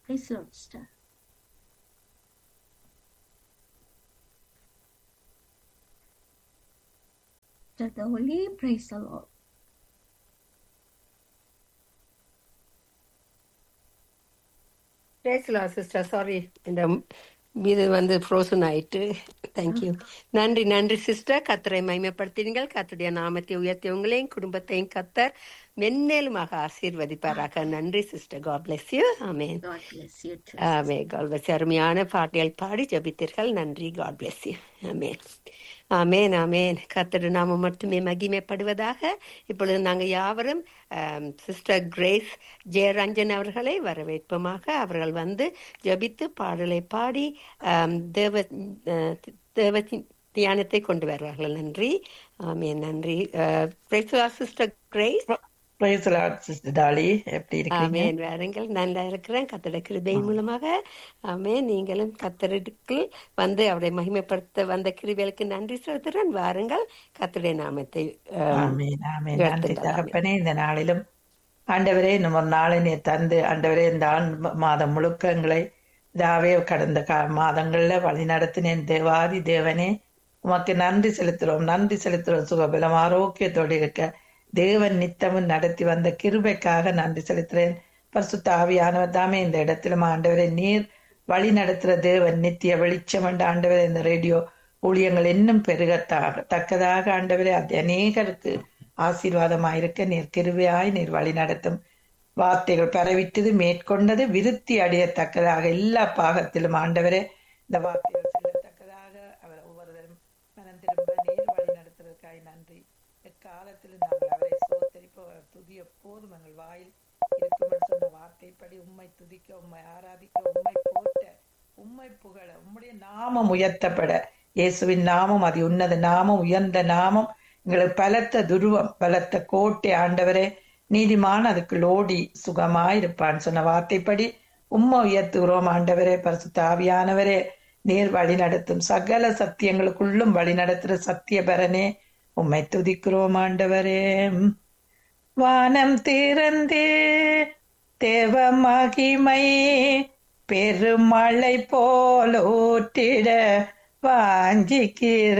Praise the Lord, sister. Sister Dolly, praise the Lord. பேசலாம் sister sorry இந்த இது வந்து ஃப்ரோசன் ஆயிட்டு தேங்க்யூ நன்றி நன்றி சிஸ்டர் கத்தரை மைமைப்படுத்தினீர்கள் கத்துடைய நாமத்தை உயர்த்தி உங்களையும் குடும்பத்தையும் கத்தர் மென்மேலுமாக ஆசீர்வதிப்பாராக நன்றி sister God bless you amen God bless you too. ஆமே காட் பிளஸ் அருமையான பாட்டியல் பாடி ஜபித்தீர்கள் நன்றி God bless you amen amen amen கத்தர் நாம மட்டுமே மகிமைப்படுவதாக இப்பொழுது நாங்கள் யாவரும் சிஸ்டர் கிரேஸ் ஜெயரஞ்சன் அவர்களை வரவேற்போமாக அவர்கள் வந்து ஜபித்து பாடலை பாடி ஆம், தேவ அஹ், தேவ தியானத்தை கொண்டு வருவார்கள் நன்றி ஆமேன் நன்றி sister Grace praise Lord sister Dolly எப்படி இருக்கீங்க ஆமேன் வேறுங்கள் நல்லா இருக்கிறேன் கத்தட கிருபை மூலமாக ஆமேன் நீங்களும் கத்தருக்கு வந்து அவரை மகிமைப்படுத்த வந்த கிருபைகளுக்கு நன்றி செலுத்துகிறேன் வாருங்கள் கத்தருடைய நாமத்தை ஆம், ஆமீன் ஆமீன் நன்றி உயர்த்துங்கள். தகப்பனே இந்த நாளிலும் ஆண்டவரே இன்னும் ஒரு நாளை நீ தந்து ஆண்டவரே இந்த ஆண் மாதம் முழுக்க எங்களை இதாவே கடந்த கா மாதங்கள்ல வழி நடத்தினேன் தேவாதி தேவனே உமக்கு நன்றி செலுத்துறோம் நன்றி செலுத்துறோம் சுகபலம் ஆரோக்கியத்தோடு இருக்க தேவன் நித்தமும் நடத்தி வந்த கிருபைக்காக நன்றி செலுத்துறேன் பரிசுத்த ஆவியானவர் தாமே இந்த இடத்திலும் ஆண்டவரே நீர் வழி நடத்துற தேவன் நித்திய வெளிச்சம் என்ற ஆண்டவரே இந்த ரேடியோ ஊழியங்கள் இன்னும் பெருகத்தாக தக்கதாக ஆண்டவரே அது அநேகருக்கு ஆசீர்வாதமாயிருக்க நீர் கிருபையாய் நீர் வழி நடத்தும் வார்த்தைகள் பரவிட்டது மேற்கொண்டது விருத்தி அடையத்தக்கதாக எல்லா பாகத்திலும் ஆண்டவரே இந்த வார்த்தைகள் செல்லத்தக்கதாக அவர் ஒவ்வொருவரும் மனம் திரும்ப நீர் வழி நடத்துவதற்காய் நன்றி எக்காலத்திலும் நாங்கள் அவரை சோத்தரிப்போம் அவர் துதிய போதும் எங்கள் வாயில் இருக்கும் சொன்ன வார்த்தைப்படி உம்மை துதிக்க உம்மை ஆராதிக்க உம்மை போற்ற உம்மை புகழ உம்முடைய நாமம் உயர்த்தப்பட இயேசுவின் நாமம் அது உன்னத நாமம் உயர்ந்த நாமம் எங்களுக்கு பலத்த துருவம் பலத்த கோட்டை ஆண்டவரே நீதிமான் அதுக்குள் ஓடி சுகமாயிருப்பான் சொன்ன வார்த்தைப்படி உம்மை உயர்த்துகிறோம் ஆண்டவரே பரிசுத்த ஆவியானவரே நேர் வழி நடத்தும் சகல சத்தியங்களுக்குள்ளும் வழி நடத்துற சத்தியபரனே உம்மை துதிக்கிறோம் ஆண்டவரே வானம் திறந்தே தேவ மகிமை பெருமழை போல் ஊற்றிட வாஞ்சிக்கிற